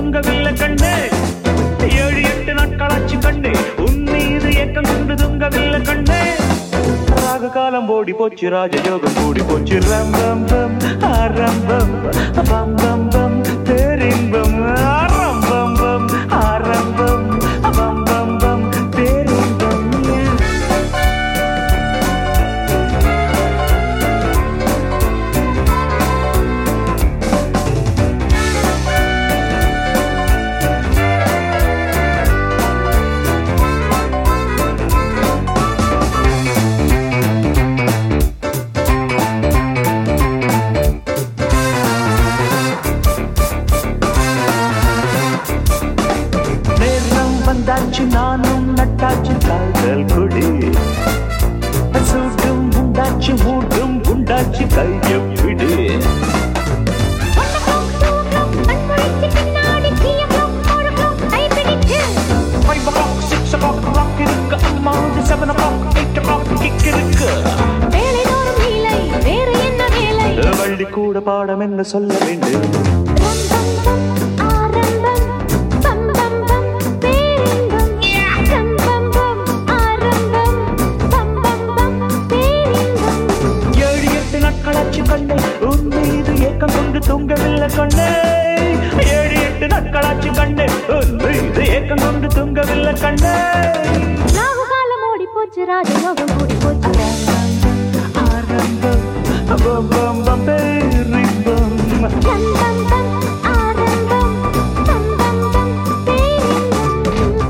தூங்கவில்லை கண்ணே ஏழு எட்டு நாட்களாச்சு கண்ணே உன் மீது ஏக்கம் கொண்டு தூங்கவில்லை கண்ணே ராக காலம் ஓடி போச்சு ராஜயோகம் கூடி போச்சு ரம்பம் பம் ஆரம்பம் பம் பம் பம் பேரின்பம் ஆரம்பம் பம் ஆரம்பம் பம் பம் பம் பேரின்பம் நேரம் வந்தாச்சு நானும் நட்டாச்சு காதல் கொடி சூட்டும் உண்டாச்சு மூட்டும் உண்டாச்சு கையை விடு five o'clock six o'clock rock இருக்கு அம்மா seven o'clock eight o'clock kick இருக்கு வள்ளி கூட பாடம் என்ன சொல்ல வேண்டும் ஏழு எட்டு நாட்களாச்சு கண்ணே உன் மீது ஏக்கம் கொண்டு தூங்கவில்லை கண்ணே ஏழு எட்டு நாட்களாச்சு கண்ணே உன் மீது ஏக்கம் கொண்டு தூங்கவில்லை கண்ணே ராஜயோகம் கூடி போச்சு ஆரம்பம் பம் பம் பம் பேரின்பம் தம் தம் தம் ஆரம்பம் தம் தம் தம் பேரின்பம்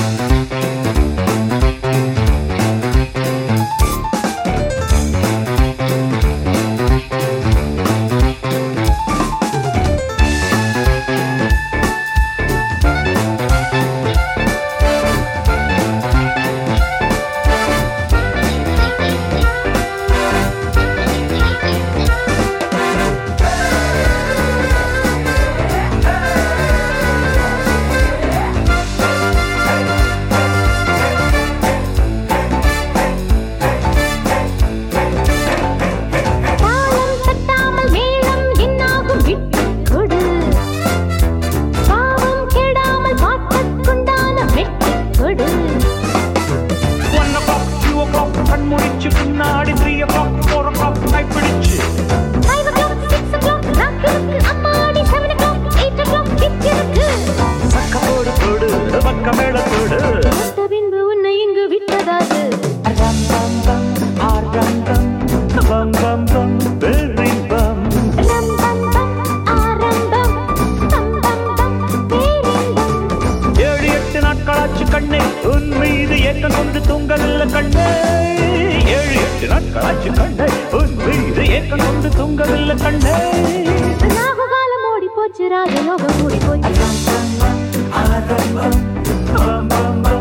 தாளம் தட்டாமல் மேளம் என்னாகும் விட்டுக் கொடு பாவம் கெடாமல் பாட்டுக்குண்டான வெட்டிக் கொடு one o'clock two o'clock கண் முடிச்சு பின்னாடி three o'clock four o'clock கைப்பிடிச்சு five o'clock six o'clock rock இருக்கு அம்மாடி seven o'clock eight o'clock kick இருக்கு சக்கமோடு போடு பக்க மேளத்தோடு மொத்த பின்பு உன்னை இங்கு விட்டதாது ரம் பம் பம் ஆரம்பம் பம் பம் பம் பேரின்பம் ரம் பம் பம் ஆரம்பம் தம் தம் தம் பேரின்பம் ஏழு எட்டு நாட்களாச்சு கண்ணே உன் மீது ஏக்கம் கொண்டு தூங்கவில்லை கண்ணே ஏழு எட்டு நாட்களாச்சு கண்ணே உன் மீது ஏக்கம் கொண்டு தூங்கவில்லை கண்ணே ராகு காலம் ஓடி போச்சு ராஜயோகம் கூடி போச்சு ஆரம்பம் பம் பம் பம்